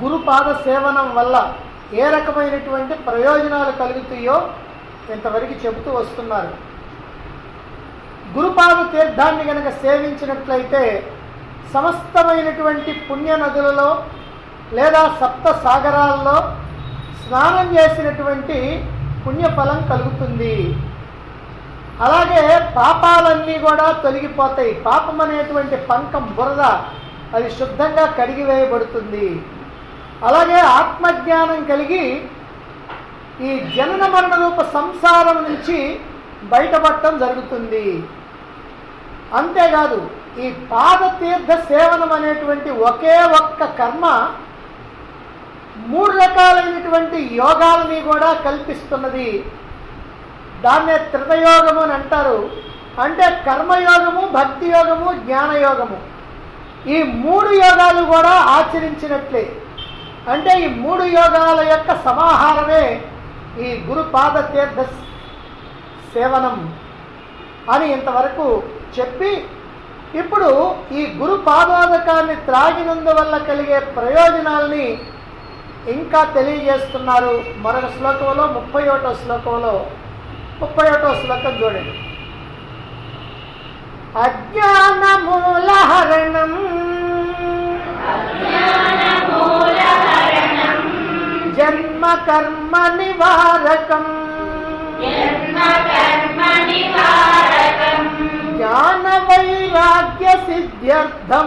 గురుపాద సేవనం వల్ల ఏ రకమైనటువంటి ప్రయోజనాలు కలుగుతాయో ఇంతవరకు చెబుతూ వస్తున్నారు గురుపాద తీర్థాన్ని గనక సేవించినట్లయితే సమస్తమైనటువంటి పుణ్య నదులలో లేదా సప్త సాగరాల్లో స్నానం చేసినటువంటి పుణ్యఫలం కలుగుతుంది అలాగే పాపాలన్నీ కూడా తొలగిపోతాయి పాపం అనేటువంటి పంకం బురద అది శుద్ధంగా కడిగివేయబడుతుంది అలాగే ఆత్మజ్ఞానం కలిగి ఈ జనన మరణ రూప సంసారం నుంచి బయటపడటం జరుగుతుంది అంతేకాదు ఈ పాదతీర్థ సేవనం అనేటువంటి ఒకే ఒక్క కర్మ మూడు రకాలైనటువంటి యోగాలని కూడా కల్పిస్తున్నది దాన్నే త్రితయోగము అని అంటారు అంటే కర్మయోగము భక్తి యోగము జ్ఞానయోగము ఈ మూడు యోగాలు కూడా ఆచరించినట్లే అంటే ఈ మూడు యోగాల యొక్క సమాహారమే ఈ గురుపాద తీర్థ సేవనం అని ఇంతవరకు చెప్పి ఇప్పుడు ఈ గురు పాదోదకాన్ని త్రాగినందువల్ల కలిగే ప్రయోజనాల్ని ఇంకా తెలియజేస్తున్నారు మరొక శ్లోకంలో ముప్పై ఒకటో శ్లోకంలో ముప్పై ఒకటో శ్లోకం చూడండి అజ్ఞానమూలహరణం జన్మ కర్మ నివారకం జ్ఞాన వైరాగ్య సిద్ధ్యర్థం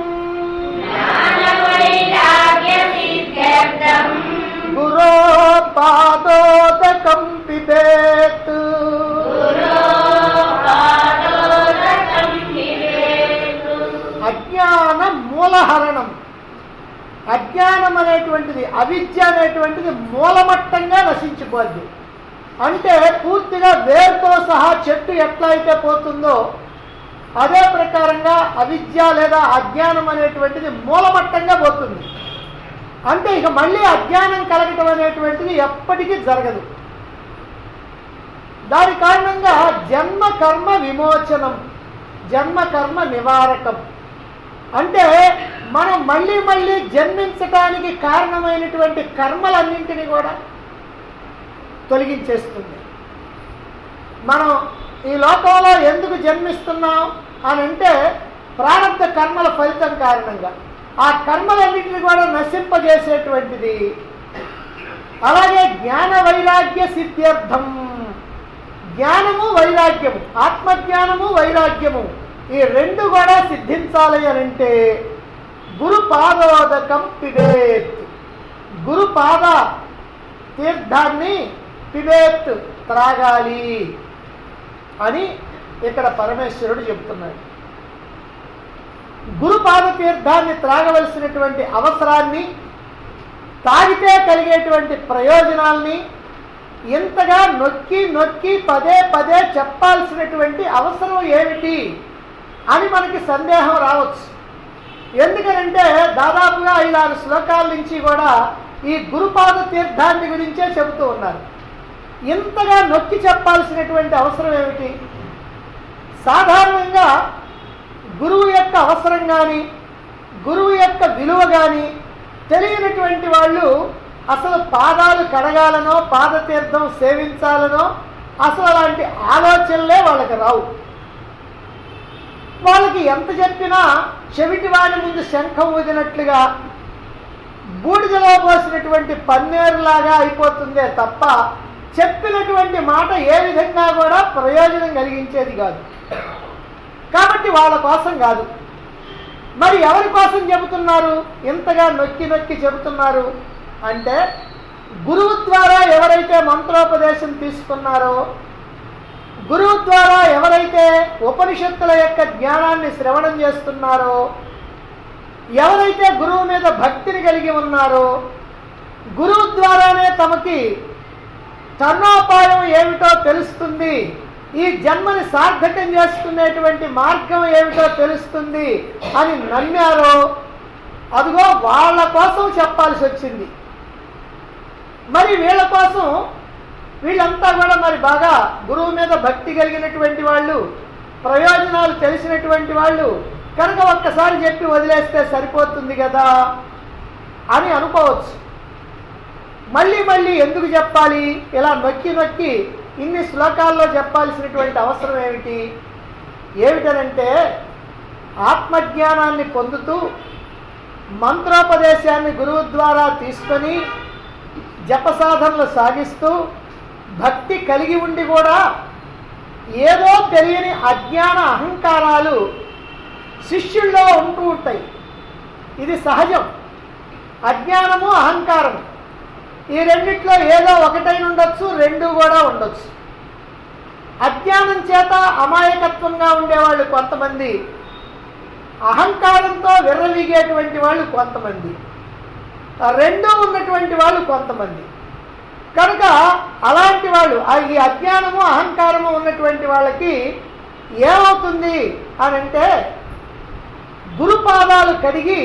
గురో పాదోదకం పిబేత్ అజ్ఞాన మూలహరణం అజ్ఞానం అనేటువంటిది అవిద్య అనేటువంటిది మూలమట్టంగా నశించిపోద్ది అంటే పూర్తిగా వేరుతో సహా చెట్టు ఎట్లా అయితే పోతుందో అదే ప్రకారంగా అవిద్య లేదా అజ్ఞానం అనేటువంటిది మూలమట్టంగా పోతుంది అంటే ఇక మళ్ళీ అజ్ఞానం కలగటం అనేటువంటిది ఎప్పటికీ జరగదు దాని కారణంగా జన్మ కర్మ విమోచనం జన్మ కర్మ నివారకం అంటే మనం మళ్ళీ మళ్ళీ జన్మించటానికి కారణమైనటువంటి కర్మలన్నింటినీ కూడా తొలగించేస్తుంది మనం ఈ లోకంలో ఎందుకు జన్మిస్తున్నాం అని అంటే ప్రారంభ కర్మల ఫలితం కారణంగా ఆ కర్మలన్నింటినీ కూడా నశింపజేసేటువంటిది అలాగే జ్ఞాన వైరాగ్య సిద్ధ్యర్థం జ్ఞానము వైరాగ్యము ఆత్మజ్ఞానము వైరాగ్యము ఈ రెండు కూడా సిద్ధించాలి అని అంటే గురు పాదోదకం పిబేత్ గురు పాద తీర్థాన్ని పిబేత్ త్రాగాలి అని ఇక్కడ పరమేశ్వరుడు చెబుతున్నాడు గురుపాద తీర్థాన్ని త్రాగవలసినటువంటి అవసరాన్ని తాగితే కలిగేటువంటి ప్రయోజనాల్ని ఇంతగా నొక్కి నొక్కి పదే పదే చెప్పాల్సినటువంటి అవసరం ఏమిటి అని మనకి సందేహం రావచ్చు ఎందుకనంటే దాదాపుగా ఐదారు శ్లోకాల నుంచి కూడా ఈ గురుపాద తీర్థాన్ని గురించే చెబుతూ ఉన్నారు ఇంతగా నొక్కి చెప్పాల్సినటువంటి అవసరం ఏమిటి సాధారణంగా గురువు యొక్క అవసరం కానీ గురువు యొక్క విలువ కానీ తెలియనటువంటి వాళ్ళు అసలు పాదాలు కడగాలనో పాదతీర్థం సేవించాలనో అసలు అలాంటి ఆలోచనలే వాళ్ళకి రావు వాళ్ళకి ఎంత చెప్పినా చెవిటి వాడి ముందు శంఖం ఊదినట్లుగా బూడిదలో పోసినటువంటి పన్నేరులాగా అయిపోతుందే తప్ప చెప్పినటువంటి మాట ఏ విధంగా కూడా ప్రయోజనం కలిగించేది కాదు కాబట్టి వాళ్ళ కోసం కాదు మరి ఎవరి కోసం చెబుతున్నారు ఇంతగా నొక్కి నొక్కి చెబుతున్నారు అంటే గురువు ద్వారా ఎవరైతే మంత్రోపదేశం తీసుకున్నారో గురువు ద్వారా ఎవరైతే ఉపనిషత్తుల యొక్క జ్ఞానాన్ని శ్రవణం చేస్తున్నారో ఎవరైతే గురువు మీద భక్తిని కలిగి ఉన్నారో గురువు ద్వారానే తమకి తరుణోపాయం ఏమిటో తెలుస్తుంది ఈ జన్మని సార్థకం చేసుకునేటువంటి మార్గం ఏమిటో తెలుస్తుంది అని నమ్మారో అదిగో వాళ్ళ కోసం చెప్పాల్సి వచ్చింది మరి వీళ్ళ కోసం వీళ్ళంతా కూడా మరి బాగా గురువు మీద భక్తి కలిగినటువంటి వాళ్ళు ప్రయోజనాలు తెలిసినటువంటి వాళ్ళు కనుక ఒక్కసారి చెప్పి వదిలేస్తే సరిపోతుంది కదా అని అనుకోవచ్చు మళ్ళీ మళ్ళీ ఎందుకు చెప్పాలి ఇలా నొక్కి నొక్కి ఇన్ని శ్లోకాల్లో చెప్పాల్సినటువంటి అవసరం ఏమిటి ఏమిటనంటే ఆత్మజ్ఞానాన్ని పొందుతూ మంత్రోపదేశాన్ని గురువు ద్వారా తీసుకొని జప సాధనలు సాగిస్తూ భక్తి కలిగి ఉండి కూడా ఏదో తెలియని అజ్ఞాన అహంకారాలు శిష్యుల్లో ఉంటూ ఉంటాయి ఇది సహజం అజ్ఞానము అహంకారము ఈ రెండిట్లో ఏదో ఒకటైన ఉండొచ్చు రెండు కూడా ఉండొచ్చు అజ్ఞానం చేత అమాయకత్వంగా ఉండేవాళ్ళు కొంతమంది అహంకారంతో విర్రవీగేటువంటి వాళ్ళు కొంతమంది ఆ రెండూ ఉన్నటువంటి వాళ్ళు కొంతమంది కనుక అలాంటి వాళ్ళు ఆ ఈ అజ్ఞానము అహంకారము ఉన్నటువంటి వాళ్ళకి ఏమవుతుంది అని అంటే గురుపాదాలు కడిగి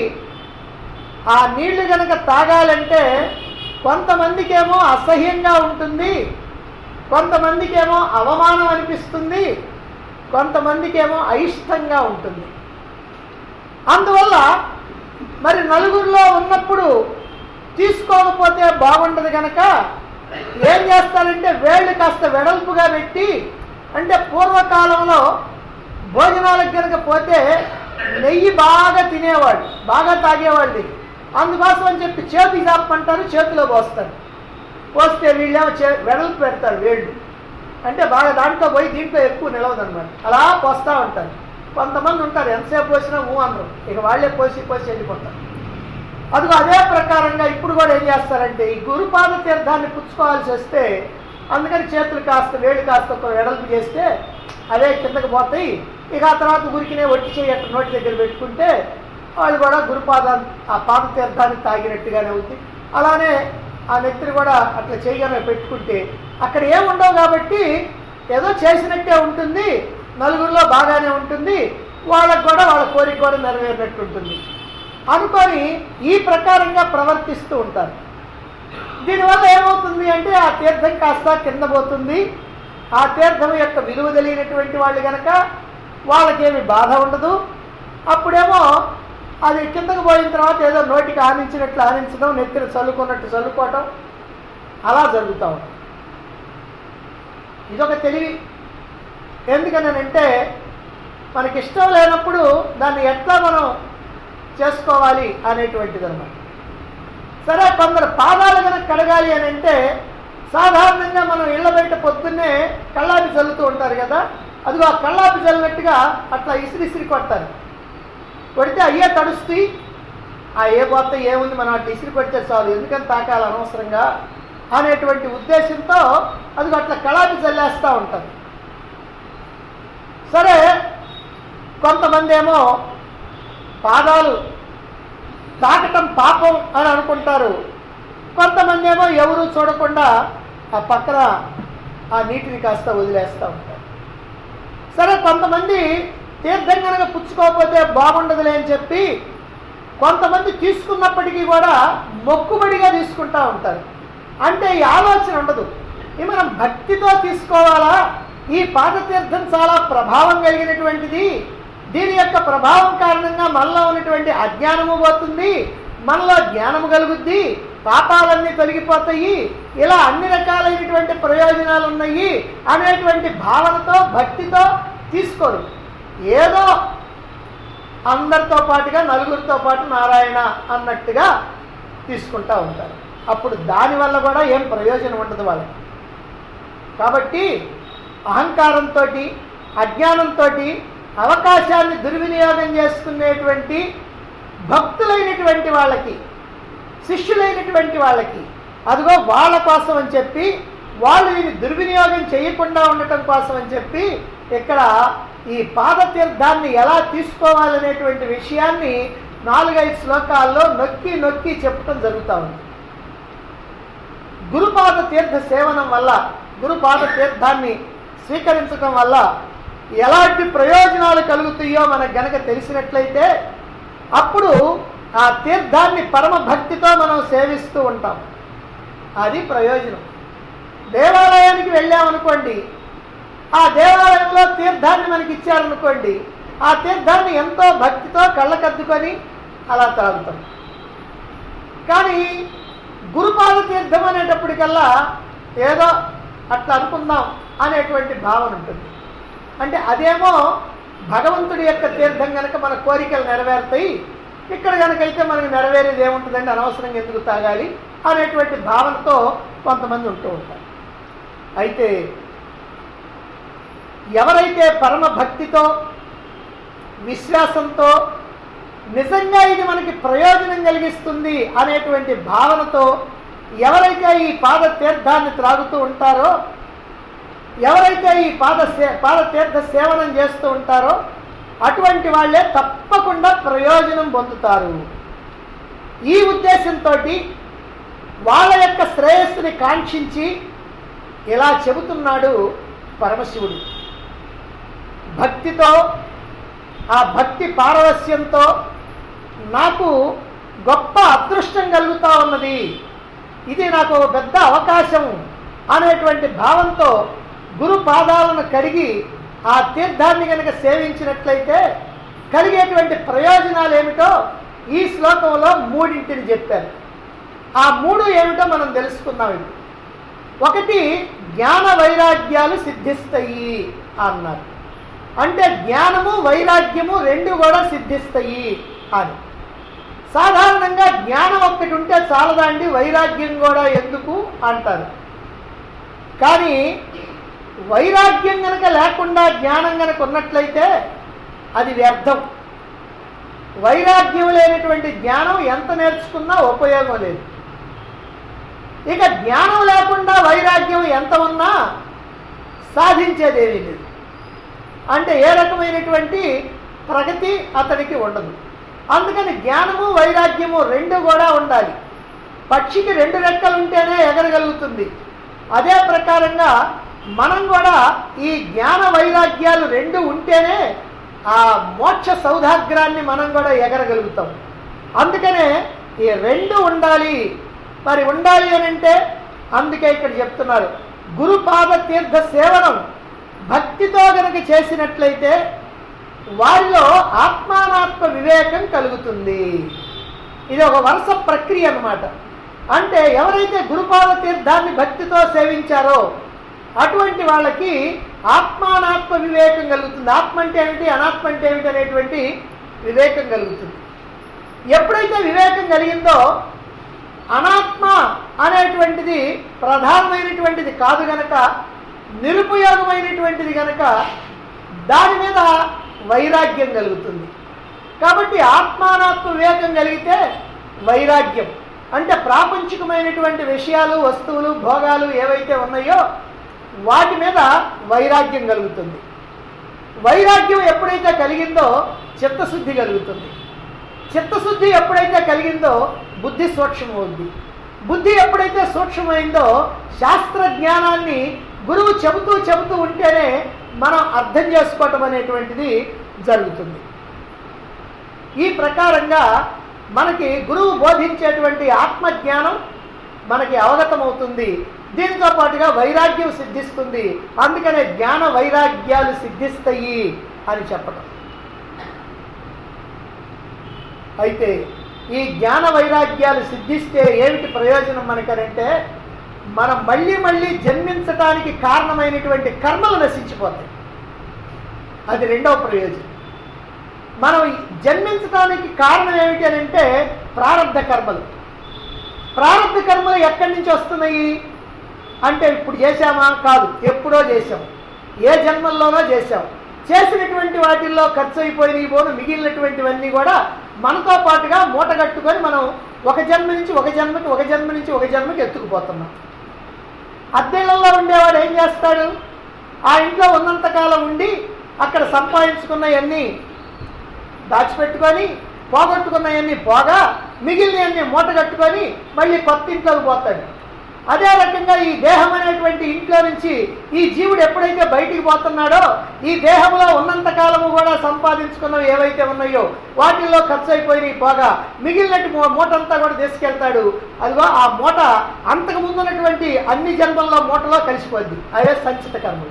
ఆ నీళ్లు గనక తాగాలంటే కొంతమందికేమో అసహ్యంగా ఉంటుంది కొంతమందికేమో అవమానం అనిపిస్తుంది కొంతమందికేమో అయిష్టంగా ఉంటుంది అందువల్ల మరి నలుగురిలో ఉన్నప్పుడు తీసుకోకపోతే బాగుండదు కనుక ఏం చేస్తారంటే వేళ్ళు కాస్త వెడల్పుగా పెట్టి అంటే పూర్వకాలంలో భోజనాలకు కనుక పోతే నెయ్యి బాగా తినేవాడు బాగా తాగేవాళ్ళు అందుకోసం అని చెప్పి చేతి చాపమంటారు చేతిలో పోస్తారు పోస్తే వీళ్ళేమో చే వెడల్పు పెడతారు వేళ్ళు అంటే బాగా దాంట్లో పోయి దీంట్లో ఎక్కువ నిలవదన్నమాట అలా పోస్తూ ఉంటారు కొంతమంది ఉంటారు ఎంతసేపు పోసినా ఊ అందరు ఇక వాళ్ళే పోసి పోసి వెళ్ళిపోతారు అదిగో అదే ప్రకారంగా ఇప్పుడు కూడా ఏం చేస్తారంటే ఈ గురుపాద తీర్థాన్ని పుచ్చుకోవాల్సి వస్తే అందుకని చేతులు కాస్త వేడి కాస్త ఒక వెడల్పు చేస్తే అవే కిందకి పోతాయి ఇక ఆ తర్వాత ఉరికినే ఒట్టి చేయి అట్లా నోటి దగ్గర పెట్టుకుంటే వాళ్ళు కూడా గురుపాద ఆ పాద తీర్థాన్ని తాగినట్టుగానే ఉంది అలానే ఆ నెత్తిని కూడా అట్లా చేయగానే పెట్టుకుంటే అక్కడ ఏముండవు కాబట్టి ఏదో చేసినట్టే ఉంటుంది నలుగురిలో బాగానే ఉంటుంది వాళ్ళకు కూడా వాళ్ళ కోరిక కూడా నెరవేరినట్టు ఉంటుంది అనుకొని ఈ ప్రకారంగా ప్రవర్తిస్తూ ఉంటారు దీనివల్ల ఏమవుతుంది అంటే ఆ తీర్థం కాస్త కింద పోతుంది ఆ తీర్థం యొక్క విలువ తెలియనటువంటి వాళ్ళు కనుక వాళ్ళకేమి బాధ ఉండదు అప్పుడేమో అది కిందకు పోయిన తర్వాత ఏదో నోటికి ఆనించినట్లు ఆనించడం నెత్తిన చల్లుకున్నట్టు చల్లుకోవటం అలా జరుగుతూ ఉంటుంది ఇదొక తెలివి ఎందుకనంటే మనకి ఇష్టం లేనప్పుడు దాన్ని ఎట్లా మనం చేసుకోవాలి అనేటువంటిది అనమాట సరే కొందరు పాదాలు కనుక కడగాలి అని అంటే సాధారణంగా మనం ఇళ్ళ బయట పొద్దున్నే కళ్ళాపి చల్లుతూ ఉంటారు కదా అదిగో ఆ కళ్ళాపి చల్లినట్టుగా అట్లా ఇసిరి ఇసిరి కొడతారు కొడితే అయ్యే తడుస్తాయి ఆ ఏ పోత ఏముంది మనం అట్లా ఇసిరి కొడితే చాలు ఎందుకని తాకాలి అనవసరంగా అనేటువంటి ఉద్దేశంతో అది అట్లా కళాపి చల్లేస్తూ ఉంటారు సరే కొంతమంది ఏమో పాదాలు తాకటం పాపం అని అనుకుంటారు కొంతమంది ఏమో ఎవరు చూడకుండా ఆ పక్కన ఆ నీటిని కాస్త వదిలేస్తూ ఉంటారు సరే కొంతమంది తీర్థం కనుక పుచ్చుకోకపోతే బాగుండదులే అని చెప్పి కొంతమంది తీసుకున్నప్పటికీ కూడా మొక్కుబడిగా తీసుకుంటా ఉంటారు అంటే ఈ ఆలోచన ఉండదు ఇది మనం భక్తితో తీసుకోవాలా ఈ పాదతీర్థం చాలా ప్రభావం కలిగినటువంటిది దీని యొక్క ప్రభావం కారణంగా మనలో ఉన్నటువంటి అజ్ఞానము పోతుంది మనలో జ్ఞానము కలుగుద్ది పాపాలన్నీ తొలగిపోతాయి ఇలా అన్ని రకాలైనటువంటి ప్రయోజనాలు ఉన్నాయి అనేటువంటి భావనతో భక్తితో తీసుకోరు ఏదో అందరితో పాటుగా నలుగురితో పాటు నారాయణ అన్నట్టుగా తీసుకుంటా ఉంటారు అప్పుడు దానివల్ల కూడా ఏం ప్రయోజనం ఉండదు వాళ్ళకి కాబట్టి అహంకారంతో అజ్ఞానంతో అవకాశాన్ని దుర్వినియోగం చేసుకునేటువంటి భక్తులైనటువంటి వాళ్ళకి శిష్యులైనటువంటి వాళ్ళకి అదిగో వాళ్ళ కోసం అని చెప్పి వాళ్ళు దీన్ని దుర్వినియోగం చేయకుండా ఉండటం కోసం అని చెప్పి ఇక్కడ ఈ పాదతీర్థాన్ని ఎలా తీసుకోవాలనేటువంటి విషయాన్ని నాలుగైదు శ్లోకాల్లో నొక్కి నొక్కి చెప్పడం జరుగుతూ ఉంది గురుపాద తీర్థ సేవనం వల్ల గురుపాద తీర్థాన్ని స్వీకరించడం వల్ల ఎలాంటి ప్రయోజనాలు కలుగుతాయో మనకు గనక తెలిసినట్లయితే అప్పుడు ఆ తీర్థాన్ని పరమ భక్తితో మనం సేవిస్తూ ఉంటాం అది ప్రయోజనం దేవాలయానికి వెళ్ళామనుకోండి ఆ దేవాలయంలో తీర్థాన్ని మనకి ఇచ్చారనుకోండి ఆ తీర్థాన్ని ఎంతో భక్తితో కళ్ళకద్దుకొని అలా తాగుతాం కానీ గురుపాద తీర్థం అనేటప్పటికల్లా ఏదో అట్లా అనుకుందాం అనేటువంటి భావన ఉంటుంది అంటే అదేమో భగవంతుడి యొక్క తీర్థం కనుక మన కోరికలు నెరవేరుతాయి ఇక్కడ కనుకైతే మనకు నెరవేరేది ఏముంటుందండి అనవసరంగా ఎందుకు తాగాలి అనేటువంటి భావనతో కొంతమంది ఉంటూ ఉంటారు అయితే ఎవరైతే పరమ భక్తితో విశ్వాసంతో నిజంగా ఇది మనకి ప్రయోజనం కలిగిస్తుంది అనేటువంటి భావనతో ఎవరైతే ఈ పాద తీర్థాన్ని త్రాగుతూ ఉంటారో ఎవరైతే ఈ పాద సే పాద తీర్థ సేవనం చేస్తూ ఉంటారో అటువంటి వాళ్ళే తప్పకుండా ప్రయోజనం పొందుతారు ఈ ఉద్దేశంతో వాళ్ళ యొక్క శ్రేయస్సుని కాంక్షించి ఇలా చెబుతున్నాడు పరమశివుడు భక్తితో ఆ భక్తి పారవస్యంతో నాకు గొప్ప అదృష్టం కలుగుతా ఉన్నది ఇది నాకు ఒక పెద్ద అవకాశం అనేటువంటి భావంతో గురు పాదాలను కడిగి ఆ తీర్థాన్ని కనుక సేవించినట్లయితే కలిగేటువంటి ప్రయోజనాలు ఏమిటో ఈ శ్లోకంలో మూడింటిని చెప్పారు ఆ మూడు ఏమిటో మనం తెలుసుకుందాం ఇప్పుడు ఒకటి జ్ఞాన వైరాగ్యాలు సిద్ధిస్తాయి అన్నారు అంటే జ్ఞానము వైరాగ్యము రెండు కూడా సిద్ధిస్తాయి అని సాధారణంగా జ్ఞానం ఒక్కటి ఉంటే చాలదండి వైరాగ్యం కూడా ఎందుకు అంటారు కానీ వైరాగ్యం గనక లేకుండా జ్ఞానం గనక ఉన్నట్లయితే అది వ్యర్థం వైరాగ్యం లేనటువంటి జ్ఞానం ఎంత నేర్చుకున్నా ఉపయోగం లేదు ఇక జ్ఞానం లేకుండా వైరాగ్యం ఎంత ఉన్నా సాధించేదేమీ లేదు అంటే ఏ రకమైనటువంటి ప్రగతి అతడికి ఉండదు అందుకని జ్ఞానము వైరాగ్యము రెండు కూడా ఉండాలి పక్షికి రెండు రెక్కలు ఉంటేనే ఎగరగలుగుతుంది అదే ప్రకారంగా మనం కూడా ఈ జ్ఞాన వైరాగ్యాలు రెండు ఉంటేనే ఆ మోక్ష సౌధాగ్రాన్ని మనం కూడా ఎగరగలుగుతాం అందుకనే ఈ రెండు ఉండాలి మరి ఉండాలి అని అంటే అందుకే ఇక్కడ చెప్తున్నారు గురుపాద తీర్థ సేవనం భక్తితో గనక చేసినట్లయితే వారిలో ఆత్మానాత్మ వివేకం కలుగుతుంది ఇది ఒక వరుస ప్రక్రియ అన్నమాట అంటే ఎవరైతే గురుపాద తీర్థాన్ని భక్తితో సేవించారో అటువంటి వాళ్ళకి ఆత్మానాత్మ వివేకం కలుగుతుంది ఆత్మ అంటే ఏమిటి అనాత్మ అంటే ఏమిటి అనేటువంటి వివేకం కలుగుతుంది ఎప్పుడైతే వివేకం కలిగిందో అనాత్మ అనేటువంటిది ప్రధానమైనటువంటిది కాదు గనక నిరుపయోగమైనటువంటిది గనక దాని మీద వైరాగ్యం కలుగుతుంది కాబట్టి ఆత్మానాత్మ వివేకం కలిగితే వైరాగ్యం అంటే ప్రాపంచికమైనటువంటి విషయాలు వస్తువులు భోగాలు ఏవైతే ఉన్నాయో వాటి మీద వైరాగ్యం కలుగుతుంది వైరాగ్యం ఎప్పుడైతే కలిగిందో చిత్తశుద్ధి కలుగుతుంది చిత్తశుద్ధి ఎప్పుడైతే కలిగిందో బుద్ధి సూక్ష్మవుద్ది బుద్ధి ఎప్పుడైతే సూక్ష్మమైందో శాస్త్ర జ్ఞానాన్ని గురువు చెబుతూ చెబుతూ ఉంటేనే మనం అర్థం చేసుకోవటం అనేటువంటిది జరుగుతుంది ఈ ప్రకారంగా మనకి గురువు బోధించేటువంటి ఆత్మజ్ఞానం మనకి అవగతమవుతుంది దీనితో పాటుగా వైరాగ్యం సిద్ధిస్తుంది అందుకనే జ్ఞాన వైరాగ్యాలు సిద్ధిస్తాయి అని చెప్పడం అయితే ఈ జ్ఞాన వైరాగ్యాలు సిద్ధిస్తే ఏమిటి ప్రయోజనం మనకనంటే మనం మళ్ళీ మళ్ళీ జన్మించటానికి కారణమైనటువంటి కర్మలు నశించిపోతాయి అది రెండవ ప్రయోజనం మనం జన్మించడానికి కారణం ఏమిటి అని అంటే ప్రారంధ కర్మలు ప్రారంధ కర్మలు ఎక్కడి నుంచి వస్తున్నాయి అంటే ఇప్పుడు చేశామా కాదు ఎప్పుడో చేశాం ఏ జన్మల్లోనో చేశాం చేసినటువంటి వాటిల్లో ఖర్చు అయిపోయినవి పోను మిగిలినటువంటివన్నీ కూడా మనతో పాటుగా మూట కట్టుకొని మనం ఒక జన్మ నుంచి ఒక జన్మకి ఒక జన్మ నుంచి ఒక జన్మకి ఎత్తుకుపోతున్నాం అద్దెళ్లలో ఉండేవాడు ఏం చేస్తాడు ఆ ఇంట్లో ఉన్నంతకాలం ఉండి అక్కడ సంపాదించుకున్నవన్నీ దాచిపెట్టుకొని పోగొట్టుకున్నవన్నీ పోగా మిగిలినవన్నీ మూట కట్టుకొని మళ్ళీ కొత్త ఇంట్లోకి పోతాడు అదే రకంగా ఈ దేహం అనేటువంటి ఇంట్లో నుంచి ఈ జీవుడు ఎప్పుడైతే బయటికి పోతున్నాడో ఈ దేహంలో ఉన్నంత కాలము కూడా సంపాదించుకున్నవి ఏవైతే ఉన్నాయో వాటిల్లో ఖర్చు అయిపోయినాయి పోగా మిగిలినట్టు మూ- మూటంతా కూడా తీసుకెళ్తాడు అదిగో ఆ మూట అంతకు ముందున్నటువంటి అన్ని జన్మల్లో మూటలో కలిసిపోద్ది అవే సంచిత కర్మలు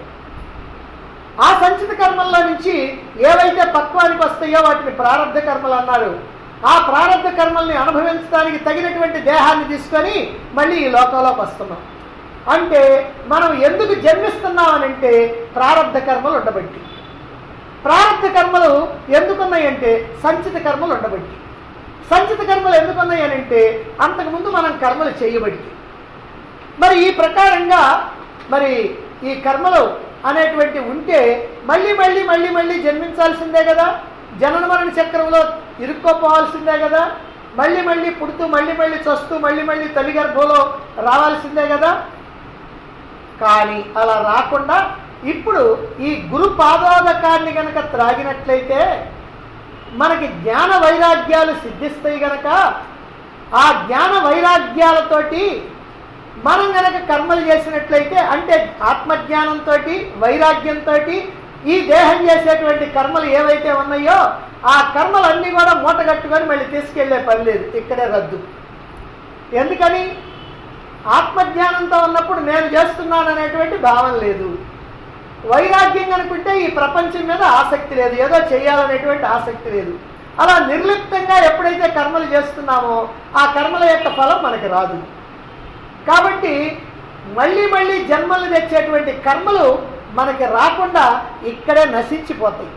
ఆ సంచిత కర్మల్లో నుంచి ఏవైతే పక్వానికి వస్తాయో వాటిని ప్రారంభ కర్మలు అన్నారు ఆ ప్రారంభ కర్మల్ని అనుభవించడానికి తగినటువంటి దేహాన్ని తీసుకొని మళ్ళీ ఈ లోకంలోకి వస్తున్నాం అంటే మనం ఎందుకు జన్మిస్తున్నామనంటే ప్రారంధ కర్మలు ఉండబట్టి ప్రారంధ కర్మలు ఎందుకున్నాయంటే సంచిత కర్మలు ఉండబట్టి సంచిత కర్మలు ఎందుకున్నాయనంటే అంతకుముందు మనం కర్మలు చేయబట్టి మరి ఈ ప్రకారంగా మరి ఈ కర్మలు అనేటువంటి ఉంటే మళ్ళీ మళ్ళీ మళ్ళీ మళ్ళీ జన్మించాల్సిందే కదా జనన మరణ చక్రంలో ఇరుక్కోపోవాల్సిందే కదా మళ్ళీ మళ్ళీ పుడుతూ మళ్ళీ మళ్ళీ చస్తూ మళ్ళీ మళ్ళీ తల్లి గర్భంలో రావాల్సిందే కదా కానీ అలా రాకుండా ఇప్పుడు ఈ గురు పాదోదకాన్ని గనక త్రాగినట్లయితే మనకి జ్ఞాన వైరాగ్యాలు సిద్ధిస్తాయి గనక ఆ జ్ఞాన వైరాగ్యాలతోటి మనం గనక కర్మలు చేసినట్లయితే అంటే ఆత్మజ్ఞానంతో వైరాగ్యంతో ఈ దేహం చేసేటువంటి కర్మలు ఏవైతే ఉన్నాయో ఆ కర్మలన్నీ కూడా మూటగట్టుకొని మళ్ళీ తీసుకెళ్లే పని లేదు ఇక్కడే రద్దు ఎందుకని ఆత్మజ్ఞానంతో ఉన్నప్పుడు నేను చేస్తున్నాను అనేటువంటి భావన లేదు వైరాగ్యం అనుకుంటే ఈ ప్రపంచం మీద ఆసక్తి లేదు ఏదో చేయాలనేటువంటి ఆసక్తి లేదు అలా నిర్లిప్తంగా ఎప్పుడైతే కర్మలు చేస్తున్నామో ఆ కర్మల యొక్క ఫలం మనకి రాదు కాబట్టి మళ్ళీ మళ్ళీ జన్మలు తెచ్చేటువంటి కర్మలు మనకి రాకుండా ఇక్కడే నశించిపోతాయి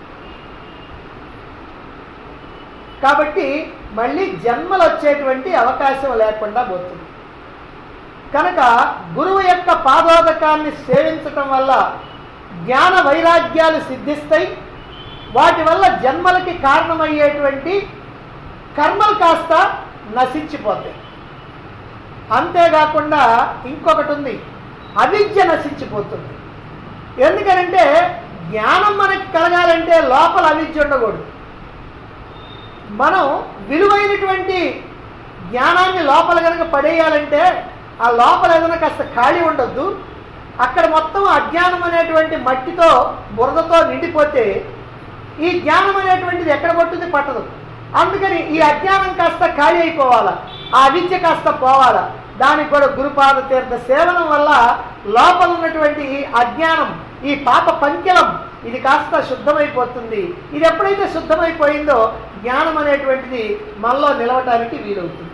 కాబట్టి మళ్ళీ జన్మలు వచ్చేటువంటి అవకాశం లేకుండా పోతుంది కనుక గురువు యొక్క పాదోదకాన్ని సేవించటం వల్ల జ్ఞాన వైరాగ్యాలు సిద్ధిస్తాయి వాటి వల్ల జన్మలకి కారణమయ్యేటువంటి కర్మలు కాస్త నశించిపోతాయి అంతేకాకుండా ఇంకొకటి ఉంది అవిద్య నశించిపోతుంది ఎందుకనంటే జ్ఞానం మనకి కలగాలంటే లోపల అవిద్య ఉండకూడదు మనం విలువైనటువంటి జ్ఞానాన్ని లోపల కనుక పడేయాలంటే ఆ లోపల ఏదైనా కాస్త ఖాళీ ఉండొద్దు అక్కడ మొత్తం అజ్ఞానం అనేటువంటి మట్టితో బురదతో నిండిపోతే ఈ జ్ఞానం అనేటువంటిది ఎక్కడ పట్టుది పట్టదు అందుకని ఈ అజ్ఞానం కాస్త ఖాళీ అయిపోవాలా ఆ అవిద్య కాస్త పోవాలా దానికి కూడా గురుపాద తీర్థ సేవనం వల్ల లోపల ఉన్నటువంటి ఈ అజ్ఞానం ఈ పాప పంకిలం ఇది కాస్త శుద్ధమైపోతుంది ఇది ఎప్పుడైతే శుద్ధమైపోయిందో జ్ఞానం అనేటువంటిది మనలో నిలవటానికి వీలవుతుంది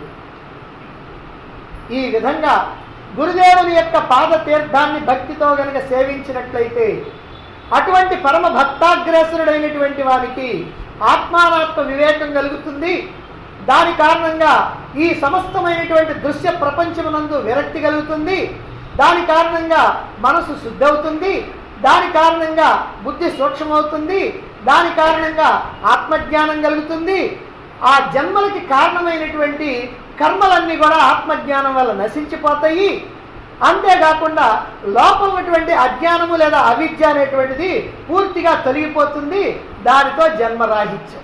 ఈ విధంగా గురుదేవుని యొక్క పాద తీర్థాన్ని భక్తితో గనక సేవించినట్లయితే అటువంటి పరమ భక్తాగ్రేసరుడైనటువంటి వారికి ఆత్మానాత్మ వివేకం కలుగుతుంది దాని కారణంగా ఈ సమస్తమైనటువంటి దృశ్య ప్రపంచమునందు విరక్తి కలుగుతుంది దాని కారణంగా మనసు శుద్ధవుతుంది దాని కారణంగా బుద్ధి సూక్ష్మవుతుంది దాని కారణంగా ఆత్మజ్ఞానం కలుగుతుంది ఆ జన్మలకి కారణమైనటువంటి కర్మలన్నీ కూడా ఆత్మజ్ఞానం వల్ల నశించిపోతాయి అంతేకాకుండా లోపల ఉన్నటువంటి అజ్ఞానము లేదా అవిద్య అనేటువంటిది పూర్తిగా తొలగిపోతుంది దానితో జన్మరాహిత్యం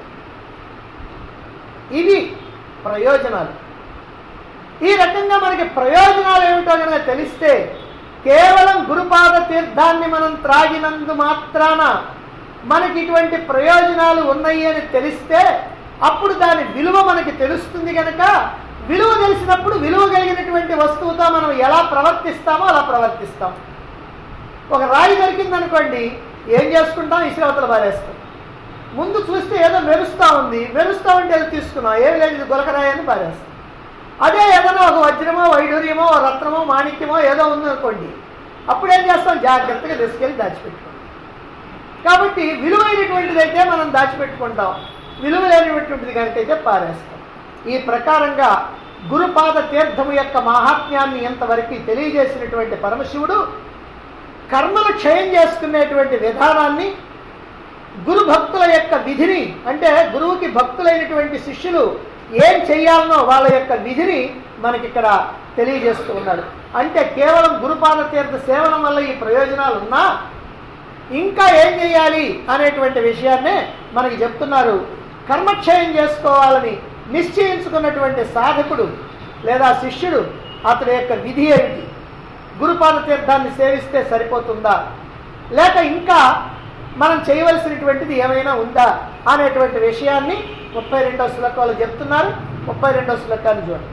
ఇవి ప్రయోజనాలు ఈ రకంగా మనకి ప్రయోజనాలు ఏమిటో కనుక తెలిస్తే కేవలం గురుపాద తీర్థాన్ని మనం త్రాగినందు మాత్రాన మనకి ఇటువంటి ప్రయోజనాలు ఉన్నాయి అని తెలిస్తే అప్పుడు దాని విలువ మనకి తెలుస్తుంది కనుక విలువ తెలిసినప్పుడు విలువ కలిగినటువంటి వస్తువుతో మనం ఎలా ప్రవర్తిస్తామో అలా ప్రవర్తిస్తాం ఒక రాయి దొరికిందనుకోండి ఏం చేసుకుంటాం ఇసురవతల పారేస్తాం ముందు చూస్తే ఏదో మెరుస్తూ ఉంది మెరుస్తూ ఉంటే ఏదో తీసుకున్నాం ఏం లేదు ఇది గులకరాయి అని పారేస్తాం అదే ఏదైనా ఒక వజ్రమో వైడూర్యమో ఓ రత్నమో మాణిక్యమో ఏదో ఉందనుకోండి అప్పుడు ఏం చేస్తాం జాగ్రత్తగా తీసుకెళ్ళి దాచిపెట్టుకుంటాం కాబట్టి విలువైనటువంటిది అయితే మనం దాచిపెట్టుకుంటాం విలువ లేనటువంటిది కనుక అయితే పారేస్తాం ఈ ప్రకారంగా గురుపాద తీర్థము యొక్క మాహాత్మ్యాన్ని ఎంతవరకు తెలియజేసినటువంటి పరమశివుడు కర్మలు క్షయం చేసుకునేటువంటి విధానాన్ని గురు భక్తుల యొక్క విధిని అంటే గురువుకి భక్తులైనటువంటి శిష్యులు ఏం చెయ్యాలనో వాళ్ళ యొక్క విధిని మనకి ఇక్కడ తెలియజేస్తూ ఉన్నాడు అంటే కేవలం గురుపాద తీర్థ సేవనం వల్ల ఈ ప్రయోజనాలు ఉన్నా ఇంకా ఏం చేయాలి అనేటువంటి విషయాన్నే మనకి చెప్తున్నారు కర్మక్షయం చేసుకోవాలని నిశ్చయించుకున్నటువంటి సాధకుడు లేదా శిష్యుడు అతని యొక్క విధి ఏమిటి గురుపాద తీర్థాన్ని సేవిస్తే సరిపోతుందా లేక ఇంకా మనం చేయవలసినటువంటిది ఏమైనా ఉందా అనేటువంటి విషయాన్ని ముప్పై రెండో శ్లోకాలు చెప్తున్నారు ముప్పై రెండో శ్లోకాన్ని చూడండి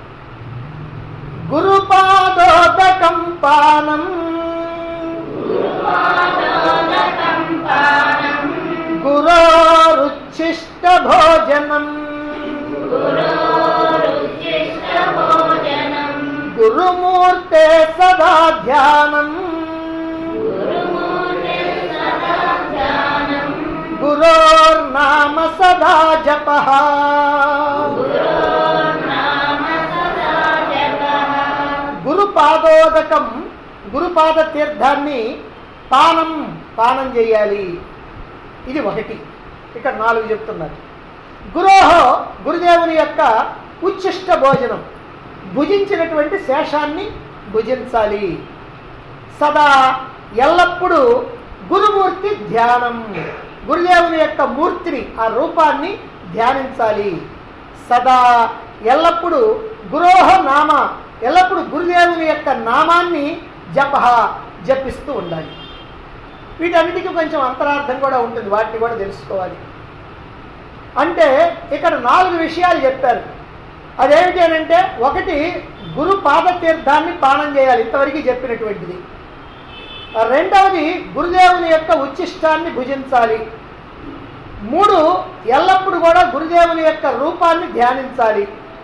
గురుపాదోదకం పానం గురోరుచ్ఛిష్ట భోజనం గురుమూర్తే సదా ధ్యానం గురోర్నామ సదా జప గురు పాదోదకం గురుపాద తీర్థాన్ని పానం పానం చేయాలి ఇది ఒకటి ఇక్కడ నాలుగు చెప్తున్నారు గురోహో గురుదేవుని యొక్క ఉచ్ఛిష్ట భోజనం భుజించినటువంటి శేషాన్ని భుజించాలి సదా ఎల్లప్పుడూ గురుమూర్తి ధ్యానం గురుదేవుని యొక్క మూర్తిని ఆ రూపాన్ని ధ్యానించాలి సదా ఎల్లప్పుడూ గురోహ నామ ఎల్లప్పుడూ గురుదేవుని యొక్క నామాన్ని జప జపిస్తూ ఉండాలి వీటన్నిటికీ కొంచెం అంతరార్థం కూడా ఉంటుంది వాటిని కూడా తెలుసుకోవాలి అంటే ఇక్కడ నాలుగు విషయాలు చెప్పారు అదేమిటి అని అంటే ఒకటి గురు పాదతీర్థాన్ని పానం చేయాలి ఇంతవరకు చెప్పినటువంటిది రెండవది గురుదేవుని యొక్క ఉచ్ఛిష్టాన్ని భుజించాలి మూడు ఎల్లప్పుడూ కూడా గురుదేవుని యొక్క రూపాన్ని ధ్యానించాలి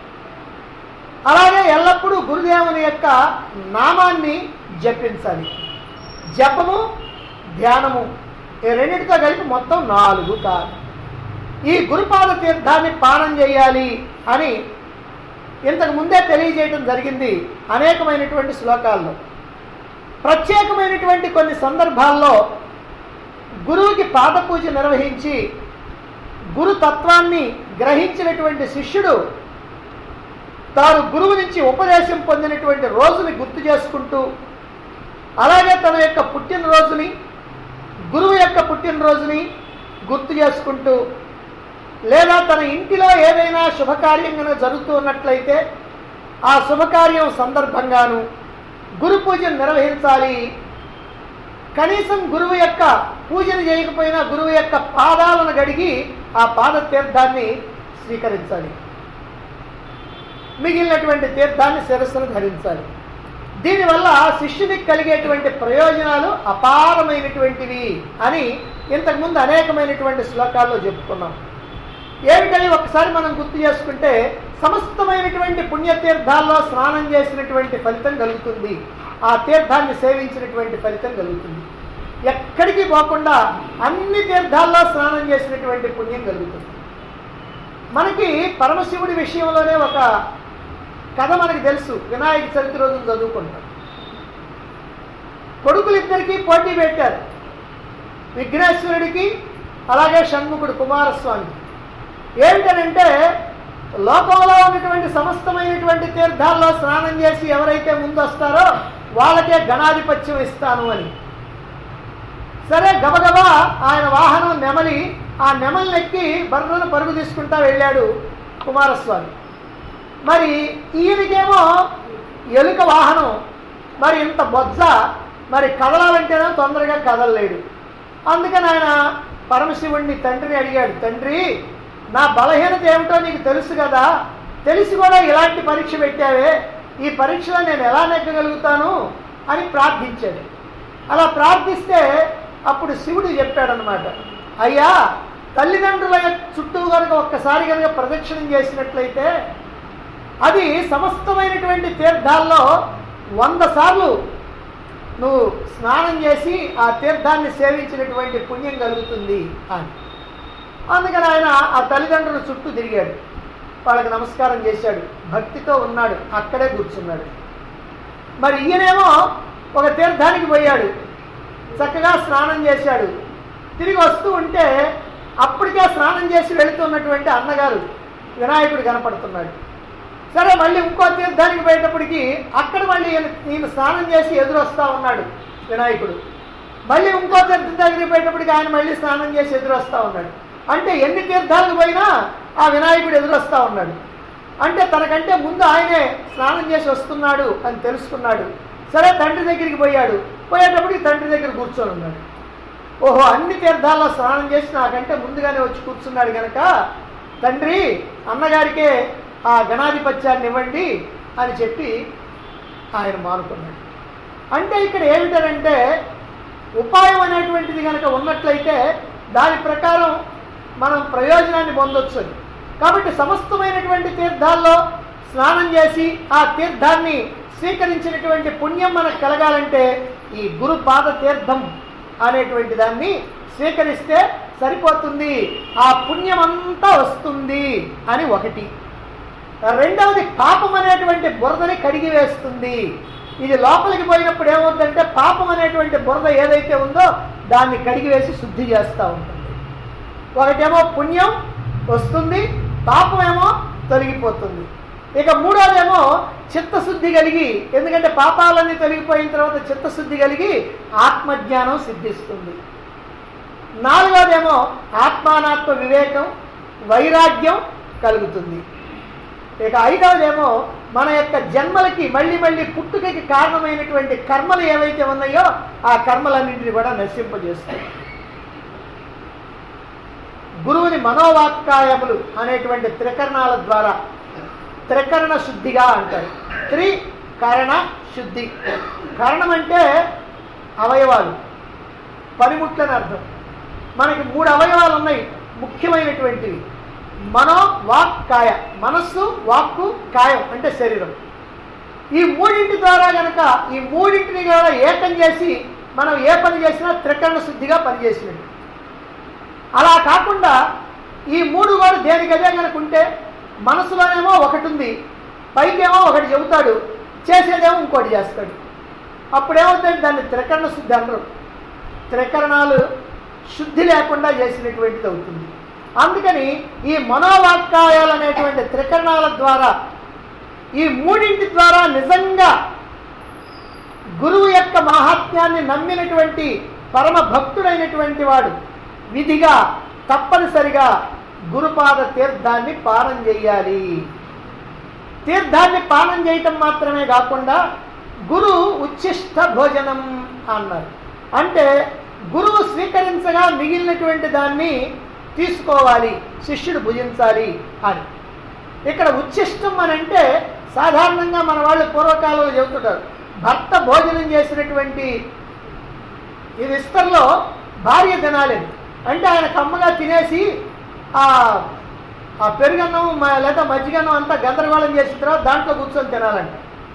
అలాగే ఎల్లప్పుడూ గురుదేవుని యొక్క నామాన్ని జపించాలి జపము ధ్యానము ఈ రెండింటితో కలిపి మొత్తం నాలుగు కాదు ఈ గురుపాద తీర్థాన్ని పానం చేయాలి అని ఇంతకు ముందే తెలియజేయడం జరిగింది అనేకమైనటువంటి శ్లోకాల్లో ప్రత్యేకమైనటువంటి కొన్ని సందర్భాల్లో గురువుకి పాద పూజ నిర్వహించి గురు తత్వాన్ని గ్రహించినటువంటి శిష్యుడు తాను గురువు నుంచి ఉపదేశం పొందినటువంటి రోజుని గుర్తు చేసుకుంటూ అలాగే తన యొక్క పుట్టినరోజుని గురువు యొక్క పుట్టినరోజుని గుర్తు చేసుకుంటూ లేదా తన ఇంటిలో ఏదైనా శుభకార్యం కనుక జరుగుతూ ఉన్నట్లయితే ఆ శుభకార్యం సందర్భంగాను గురు పూజను నిర్వహించాలి కనీసం గురువు యొక్క పూజను చేయకపోయినా గురువు యొక్క పాదాలను గడిగి ఆ పాద తీర్థాన్ని స్వీకరించాలి మిగిలినటువంటి తీర్థాన్ని శిరస్సును ధరించాలి దీనివల్ల శిష్యునికి కలిగేటువంటి ప్రయోజనాలు అపారమైనటువంటివి అని ఇంతకుముందు అనేకమైనటువంటి శ్లోకాల్లో చెప్పుకున్నాం ఏమిటని ఒకసారి మనం గుర్తు చేసుకుంటే సమస్తమైనటువంటి పుణ్యతీర్థాల్లో స్నానం చేసినటువంటి ఫలితం కలుగుతుంది ఆ తీర్థాన్ని సేవించినటువంటి ఫలితం కలుగుతుంది ఎక్కడికి పోకుండా అన్ని తీర్థాల్లో స్నానం చేసినటువంటి పుణ్యం కలుగుతుంది మనకి పరమశివుడి విషయంలోనే ఒక కథ మనకి తెలుసు వినాయక చవితి రోజున చదువుకుంటాం కొడుకులిద్దరికీ పోటీ పెట్టారు విఘ్నేశ్వరుడికి అలాగే షణ్ముఖుడు కుమారస్వామి ఏమిటనంటే లోకంలో ఉన్నటువంటి సమస్తమైనటువంటి తీర్థాల్లో స్నానం చేసి ఎవరైతే ముందు వస్తారో వాళ్ళకే గణాధిపత్యం ఇస్తాను అని సరే గబగబా ఆయన వాహనం నెమలి ఆ నెమలినెక్కి బర్రను పరుగు తీసుకుంటా వెళ్ళాడు కుమారస్వామి మరి ఈయనకేమో ఎలుక వాహనం మరి ఇంత బొజ్జ మరి కదలాలంటేనే తొందరగా కదలలేడు అందుకని ఆయన పరమశివుణ్ణి తండ్రిని అడిగాడు తండ్రి నా బలహీనత ఏమిటో నీకు తెలుసు కదా తెలిసి కూడా ఇలాంటి పరీక్ష పెట్టావే ఈ పరీక్షలో నేను ఎలా నెగ్గగలుగుతాను అని ప్రార్థించాడు అలా ప్రార్థిస్తే అప్పుడు శివుడు చెప్పాడనమాట అయ్యా తల్లిదండ్రుల చుట్టూ కనుక ఒక్కసారి కనుక ప్రదక్షిణం చేసినట్లయితే అది సమస్తమైనటువంటి తీర్థాల్లో వంద సార్లు నువ్వు స్నానం చేసి ఆ తీర్థాన్ని సేవించినటువంటి పుణ్యం కలుగుతుంది అని అందుకని ఆయన ఆ తల్లిదండ్రుల చుట్టూ తిరిగాడు వాళ్ళకి నమస్కారం చేశాడు భక్తితో ఉన్నాడు అక్కడే కూర్చున్నాడు మరి ఈయనేమో ఒక తీర్థానికి పోయాడు చక్కగా స్నానం చేశాడు తిరిగి వస్తూ ఉంటే అప్పటికే స్నానం చేసి వెళుతున్నటువంటి అన్నగారు వినాయకుడు కనపడుతున్నాడు సరే మళ్ళీ ఇంకో తీర్థానికి పోయేటప్పటికి అక్కడ మళ్ళీ ఈయన ఈయన స్నానం చేసి ఎదురొస్తా ఉన్నాడు వినాయకుడు మళ్ళీ ఇంకో తీర్థం దగ్గరికి పోయేటప్పటికి ఆయన మళ్ళీ స్నానం చేసి ఎదురొస్తా ఉన్నాడు అంటే ఎన్ని తీర్థాలకు పోయినా ఆ వినాయకుడు ఎదురొస్తా ఉన్నాడు అంటే తనకంటే ముందు ఆయనే స్నానం చేసి వస్తున్నాడు అని తెలుసుకున్నాడు సరే తండ్రి దగ్గరికి పోయాడు పోయేటప్పటికి తండ్రి దగ్గర కూర్చొని ఉన్నాడు ఓహో అన్ని తీర్థాల్లో స్నానం చేసి నాకంటే ముందుగానే వచ్చి కూర్చున్నాడు కనుక తండ్రి అన్నగారికే ఆ గణాధిపత్యాన్ని ఇవ్వండి అని చెప్పి ఆయన మానుకున్నాడు అంటే ఇక్కడ ఏమిటనంటే ఉపాయం అనేటువంటిది కనుక ఉన్నట్లయితే దాని ప్రకారం మనం ప్రయోజనాన్ని పొందొచ్చు కాబట్టి సమస్తమైనటువంటి తీర్థాల్లో స్నానం చేసి ఆ తీర్థాన్ని స్వీకరించినటువంటి పుణ్యం మనకు కలగాలంటే ఈ గురు పాద తీర్థం అనేటువంటి దాన్ని స్వీకరిస్తే సరిపోతుంది ఆ పుణ్యం అంతా వస్తుంది అని ఒకటి రెండవది పాపం అనేటువంటి బురదని కడిగి వేస్తుంది ఇది లోపలికి పోయినప్పుడు ఏమవుతుందంటే పాపం అనేటువంటి బురద ఏదైతే ఉందో దాన్ని కడిగి వేసి శుద్ధి చేస్తూ ఉంటుంది ఒకటేమో పుణ్యం వస్తుంది పాపం ఏమో తొలగిపోతుంది ఇక మూడోదేమో చిత్తశుద్ధి కలిగి ఎందుకంటే పాపాలన్నీ తొలగిపోయిన తర్వాత చిత్తశుద్ధి కలిగి ఆత్మజ్ఞానం సిద్ధిస్తుంది నాలుగోదేమో ఆత్మానాత్మ వివేకం వైరాగ్యం కలుగుతుంది ఇక ఐదవదేమో మన యొక్క జన్మలకి మళ్ళీ మళ్ళీ పుట్టుకకి కారణమైనటువంటి కర్మలు ఏవైతే ఉన్నాయో ఆ కర్మలన్నింటినీ కూడా నశింపజేస్తుంది గురువుని మనోవాక్కాయములు అనేటువంటి త్రికరణాల ద్వారా త్రికరణ శుద్ధిగా అంటారు త్రికరణ శుద్ధి కరణం అంటే అవయవాలు పనిముట్లని అర్థం మనకి మూడు అవయవాలు ఉన్నాయి ముఖ్యమైనటువంటివి మనో వాక్ కాయ మనస్సు వాక్కు కాయం అంటే శరీరం ఈ మూడింటి ద్వారా గనక ఈ మూడింటిని కూడా ఏకం చేసి మనం ఏ పని చేసినా త్రికరణ శుద్ధిగా పనిచేసినట్టు అలా కాకుండా ఈ మూడు కూడా దేనికదే కనుక ఉంటే మనసులోనేమో ఒకటి ఉంది పైకేమో ఒకటి చెబుతాడు చేసేదేమో ఇంకోటి చేస్తాడు అప్పుడేమవుతుంది దాన్ని త్రికరణ శుద్ధి అనరు త్రికరణాలు శుద్ధి లేకుండా చేసినటువంటిది అవుతుంది అందుకని ఈ మనోవాక్కాయాలు అనేటువంటి త్రికరణాల ద్వారా ఈ మూడింటి ద్వారా నిజంగా గురువు యొక్క మహాత్మ్యాన్ని నమ్మినటువంటి పరమ భక్తుడైనటువంటి వాడు విధిగా తప్పనిసరిగా గురుపాద తీర్థాన్ని పానం చేయాలి తీర్థాన్ని పానం చేయటం మాత్రమే కాకుండా గురు ఉచ్ఛిష్ట భోజనం అన్నారు అంటే గురువు స్వీకరించగా మిగిలినటువంటి దాన్ని తీసుకోవాలి శిష్యుడు భుజించాలి అని ఇక్కడ ఉచ్ఛిష్టం అని అంటే సాధారణంగా మన వాళ్ళు పూర్వకాలంలో చెబుతుంటారు భర్త భోజనం చేసినటువంటి ఈ విస్తరలో భార్య తినాలేదు అంటే ఆయన కమ్మగా తినేసి ఆ ఆ పెరుగన్నం మ- లేదా మజ్జిగన్నం అంతా గందరగోళం చేసిన తర్వాత దాంట్లో కూర్చొని తినాలంట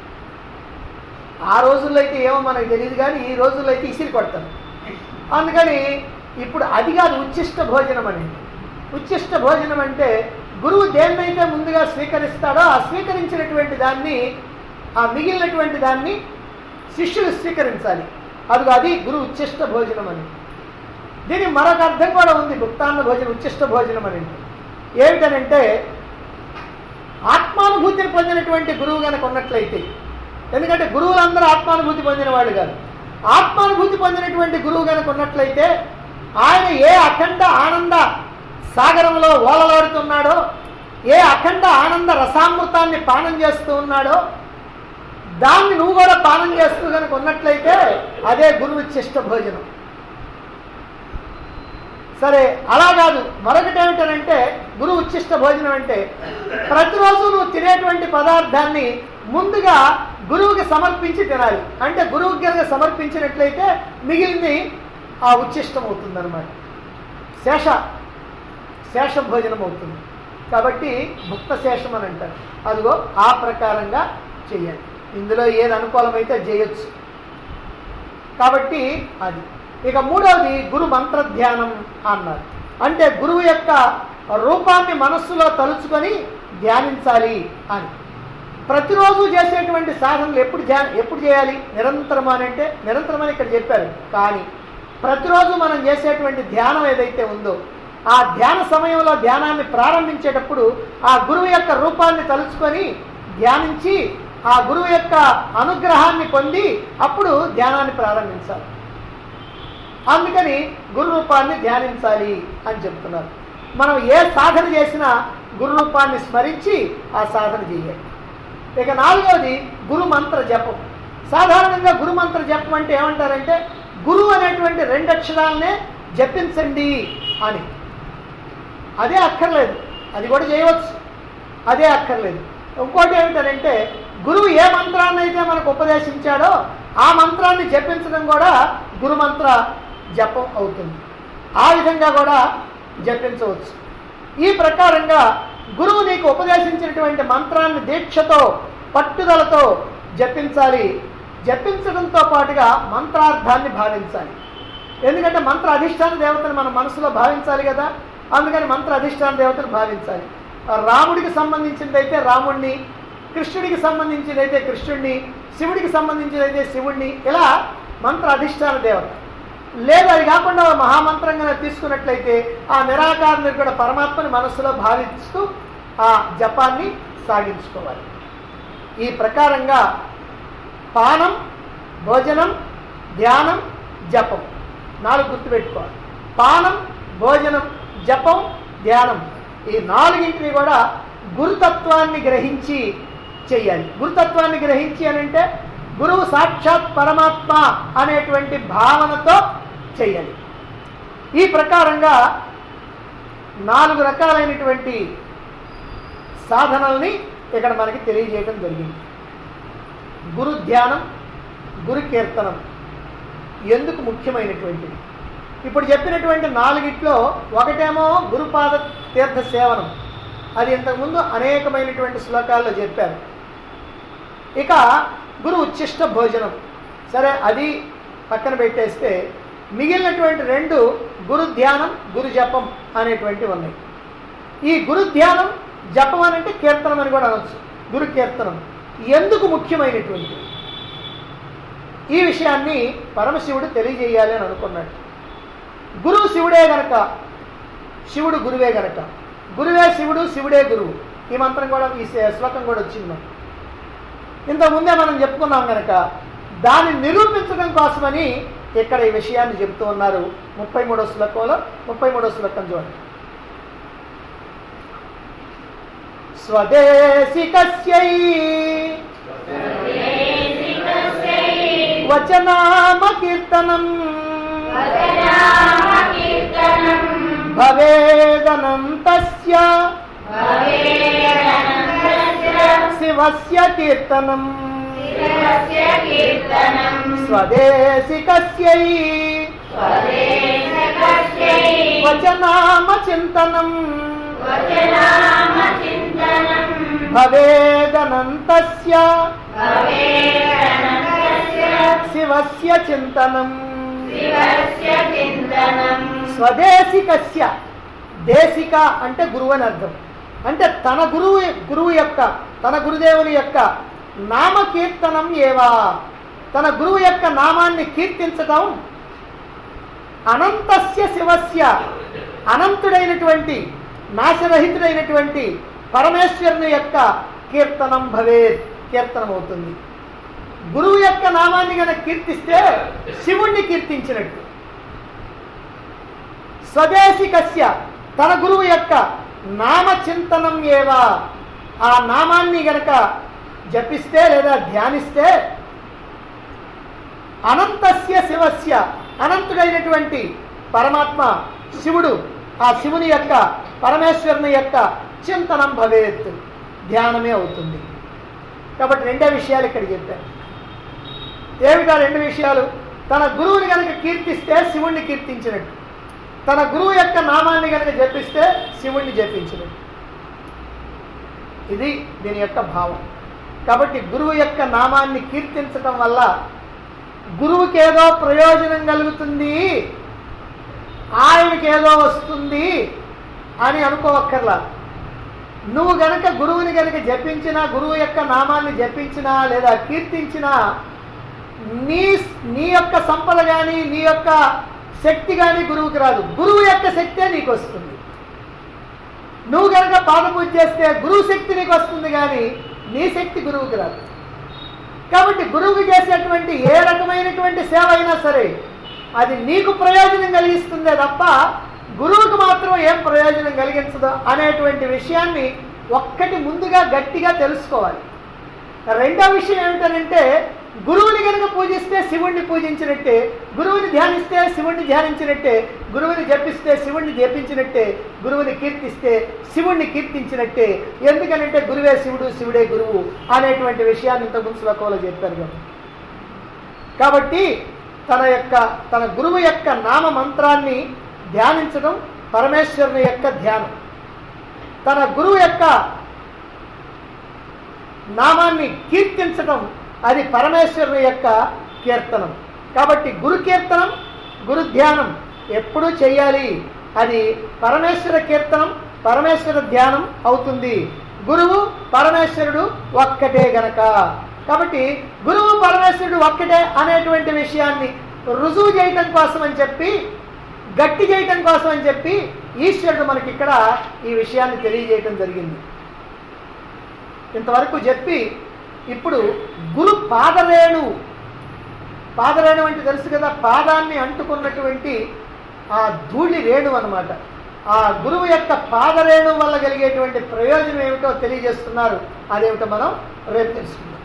ఆ రోజుల్లో అయితే ఏమో మనకు తెలియదు కానీ ఈ రోజుల్లో అయితే ఇసిరి కొడతాం అందుకని ఇప్పుడు అది కాదు ఉచ్ఛిష్ట భోజనం అని ఉచ్ఛిష్ట భోజనం అంటే గురువు దేన్నైతే ముందుగా స్వీకరిస్తాడో ఆ స్వీకరించినటువంటి దాన్ని ఆ మిగిలినటువంటి దాన్ని శిష్యులు స్వీకరించాలి అదిగో అది గురువు ఉచ్ఛిష్ట భోజనం అని దీని మరొక అర్థం కూడా ఉంది భుక్తాన్న భోజనం ఉచ్ఛిష్ట భోజనం అని ఏమిటనంటే ఆత్మానుభూతిని పొందినటువంటి గురువు కనుక ఉన్నట్లయితే ఎందుకంటే గురువులందరూ ఆత్మానుభూతి పొందిన వాళ్ళు కాదు ఆత్మానుభూతి పొందినటువంటి గురువు కనుక ఉన్నట్లయితే ఆయన ఏ అఖండ ఆనంద సాగరంలో ఓలలాడుతున్నాడో ఏ అఖండ ఆనంద రసామృతాన్ని పానం చేస్తూ ఉన్నాడో దాన్ని నువ్వు కూడా పానం చేస్తూ కనుక ఉన్నట్లయితే అదే గురువు చిష్ట భోజనం సరే అలా కాదు మరొకటి ఏమిటనంటే గురువు ఉచ్చిష్ట భోజనం అంటే ప్రతిరోజు నువ్వు తినేటువంటి పదార్థాన్ని ముందుగా గురువుకి సమర్పించి తినాలి అంటే గురువుకి కనుక సమర్పించినట్లయితే మిగిలింది ఆ ఉచ్చిష్టం అవుతుంది అనమాట శేష శేష భోజనం అవుతుంది కాబట్టి భుక్త శేషం అని అంటారు అదిగో ఆ ప్రకారంగా చెయ్యాలి ఇందులో ఏది అనుకూలమైతే అది చేయొచ్చు కాబట్టి అది ఇక మూడవది గురు మంత్ర ధ్యానం అన్నారు అంటే గురువు యొక్క రూపాన్ని మనస్సులో తలుచుకొని ధ్యానించాలి అని ప్రతిరోజు చేసేటువంటి సాధనలు ఎప్పుడు ధ్యాన ఎప్పుడు చేయాలి నిరంతరం అని అంటే నిరంతరం అని ఇక్కడ చెప్పారు కానీ ప్రతిరోజు మనం చేసేటువంటి ధ్యానం ఏదైతే ఉందో ఆ ధ్యాన సమయంలో ధ్యానాన్ని ప్రారంభించేటప్పుడు ఆ గురువు యొక్క రూపాన్ని తలుచుకొని ధ్యానించి ఆ గురువు యొక్క అనుగ్రహాన్ని పొంది అప్పుడు ధ్యానాన్ని ప్రారంభించాలి అందుకని గురు రూపాన్ని ధ్యానించాలి అని చెప్తున్నారు మనం ఏ సాధన చేసినా గురు రూపాన్ని స్మరించి ఆ సాధన చేయాలి ఇక నాలుగవది గురు మంత్ర జపం సాధారణంగా గురు మంత్ర జపం అంటే ఏమంటారంటే గురువు అనేటువంటి రెండు అక్షరాలనే జపించండి అని అదే అక్కర్లేదు అది కూడా చేయవచ్చు అదే అక్కర్లేదు ఇంకోటి ఏమిటంటే గురువు ఏ మంత్రాన్ని అయితే మనకు ఉపదేశించాడో ఆ మంత్రాన్ని జపించడం కూడా గురు మంత్ర జపం అవుతుంది ఆ విధంగా కూడా జపించవచ్చు ఈ ప్రకారంగా గురువు నీకు ఉపదేశించినటువంటి మంత్రాన్ని దీక్షతో పట్టుదలతో జపించాలి జపించడంతో పాటుగా మంత్రార్థాన్ని భావించాలి ఎందుకంటే మంత్ర అధిష్టాన దేవతను మన మనసులో భావించాలి కదా అందుకని మంత్ర అధిష్టాన దేవతను భావించాలి రాముడికి సంబంధించిందైతే రాముణ్ణి కృష్ణుడికి సంబంధించినదైతే కృష్ణుడిని శివుడికి సంబంధించినదైతే శివుడిని ఇలా మంత్ర అధిష్టాన దేవత లేదు అది కాకుండా ఓ మహామంత్రంగా తీసుకున్నట్లయితే ఆ నిరాకార నిర్గుణ పరమాత్మని మనస్సులో భావిస్తూ ఆ జపాన్ని సాగించుకోవాలి ఈ ప్రకారంగా పానం భోజనం ధ్యానం జపం నాలుగు గుర్తుపెట్టుకోవాలి పానం భోజనం జపం ధ్యానం ఈ నాలుగింటిని కూడా గురుతత్వాన్ని గ్రహించి చెయ్యాలి గురుతత్వాన్ని గ్రహించి అని అంటే గురువు సాక్షాత్ పరమాత్మ అనేటువంటి భావనతో చెయ్యాలి ఈ ప్రకారంగా నాలుగు రకాలైనటువంటి సాధనల్ని ఇక్కడ మనకి తెలియజేయడం జరిగింది గురు ధ్యానం గురు కీర్తనం ఎందుకు ముఖ్యమైనటువంటిది ఇప్పుడు చెప్పినటువంటి నాలుగిట్లో ఒకటేమో గురుపాద తీర్థ సేవనం అది ఇంతకుముందు అనేకమైనటువంటి శ్లోకాల్లో చెప్పారు ఇక గురు ఉచ్ఛిష్ట భోజనం సరే అది పక్కన పెట్టేస్తే మిగిలినటువంటి రెండు గురు ధ్యానం గురు జపం అనేటువంటివి ఉన్నాయి ఈ గురు ధ్యానం జపం అని అంటే కీర్తనం అని కూడా అనొచ్చు గురు కీర్తనం ఎందుకు ముఖ్యమైనటువంటి ఈ విషయాన్ని పరమశివుడు తెలియజేయాలి అని అనుకున్నాడు గురువు శివుడే గనక శివుడు గురువే గనక గురువే శివుడు శివుడే గురువు ఈ మంత్రం కూడా ఈ శ్లోకం కూడా వచ్చింది మనకు ఇంతకుముందే మనం చెప్పుకున్నాం గనక దాన్ని నిరూపించడం కోసమని ఇక్కడ ఈ విషయాన్ని చెప్తూ ఉన్నారు ముప్పై మూడో శ్లోకంలో ముప్పై మూడో శ్లోకం చూడండి స్వదేశికస్యై వచనామ కీర్తనం భవేదనంతస్య శివస్య కీర్తనం స్వదేశికస్యై వచనామ చింతనం భవేదనంతస్య శివస్య చింతనం స్వదేశికస్య దేశిక అంటే గురువు అని అర్థం అంటే తన గురువు గురువు యొక్క తన గురుదేవుని యొక్క నామ కీర్తనం ఏవా తన గురువు యొక్క నామాన్ని కీర్తించటం అనంతస్య శివస్య అనంతుడైనటువంటి నాశరహితుడైనటువంటి పరమేశ్వరుని యొక్క కీర్తనం భవేత్ కీర్తనం అవుతుంది గురువు యొక్క నామాన్ని కనుక కీర్తిస్తే శివుణ్ణి కీర్తించినట్టు స్వదేశికస్య తన గురువు యొక్క నామ చింతనం ఏవా ఆ నామాన్ని గనక జపిస్తే లేదా ధ్యానిస్తే అనంతస్య శివస్య అనంతుడైనటువంటి పరమాత్మ శివుడు ఆ శివుని యొక్క పరమేశ్వరుని యొక్క చింతనం భవేత్ ధ్యానమే అవుతుంది కాబట్టి రెండే విషయాలు ఇక్కడ చెప్పారు ఏమిటా రెండు విషయాలు తన గురువుని కనుక కీర్తిస్తే శివుణ్ణి కీర్తించినట్టు తన గురువు యొక్క నామాన్ని కనుక జపిస్తే శివుణ్ణి జపించినట్టు ఇది దీని యొక్క భావం కాబట్టి గురువు యొక్క నామాన్ని కీర్తించటం వల్ల గురువుకి ఏదో ప్రయోజనం కలుగుతుంది ఆయనకి ఏదో వస్తుంది అని అనుకోవక్కర్లా నువ్వు గనక గురువుని గనక జపించినా గురువు యొక్క నామాన్ని జపించినా లేదా కీర్తించినా నీ నీ యొక్క సంపద కానీ నీ యొక్క శక్తి కానీ గురువుకి రాదు గురువు యొక్క శక్తే నీకు వస్తుంది నువ్వు కనుక పాద పూజ చేస్తే గురువు శక్తి నీకు వస్తుంది కానీ నీ శక్తి గురువుకి రాదు కాబట్టి గురువుకి చేసేటువంటి ఏ రకమైనటువంటి సేవ అయినా సరే అది నీకు ప్రయోజనం కలిగిస్తుందే తప్ప గురువుకు మాత్రం ఏం ప్రయోజనం కలిగించదు అనేటువంటి విషయాన్ని ఒక్కటి ముందుగా గట్టిగా తెలుసుకోవాలి రెండో విషయం ఏమిటనంటే గురువుని కనుక పూజిస్తే శివుణ్ణి పూజించినట్టే గురువుని ధ్యానిస్తే శివుణ్ణి ధ్యానించినట్టే గురువుని జపిస్తే శివుణ్ణి జపించినట్టే గురువుని కీర్తిస్తే శివుణ్ణి కీర్తించినట్టే ఎందుకనంటే గురువే శివుడు శివుడే గురువు అనేటువంటి విషయాన్ని ఇంతకుముందు శ్లోకంలో చెప్పారు కదా కాబట్టి తన యొక్క తన గురువు యొక్క నామ మంత్రాన్ని ధ్యానించడం పరమేశ్వరుని యొక్క ధ్యానం తన గురువు యొక్క నామాన్ని కీర్తించడం అది పరమేశ్వరుని యొక్క కీర్తనం కాబట్టి గురు కీర్తనం గురు ధ్యానం ఎప్పుడూ చేయాలి అది పరమేశ్వర కీర్తనం పరమేశ్వర ధ్యానం అవుతుంది గురువు పరమేశ్వరుడు ఒక్కటే గనక కాబట్టి గురువు పరమేశ్వరుడు ఒక్కటే అనేటువంటి విషయాన్ని రుజువు చేయటం కోసం అని చెప్పి గట్టి చేయటం కోసం అని చెప్పి ఈశ్వరుడు మనకి ఇక్కడ ఈ విషయాన్ని తెలియజేయటం జరిగింది ఇంతవరకు చెప్పి ఇప్పుడు గురు పాదరేణు పాదరేణు అంటే తెలుసు కదా పాదాన్ని అంటుకున్నటువంటి ఆ ధూళి రేణు అన్నమాట ఆ గురువు యొక్క పాదరేణు వల్ల కలిగేటువంటి ప్రయోజనం ఏమిటో తెలియజేస్తున్నారు అదేమిటో మనం రేపు తెలుసుకుందాం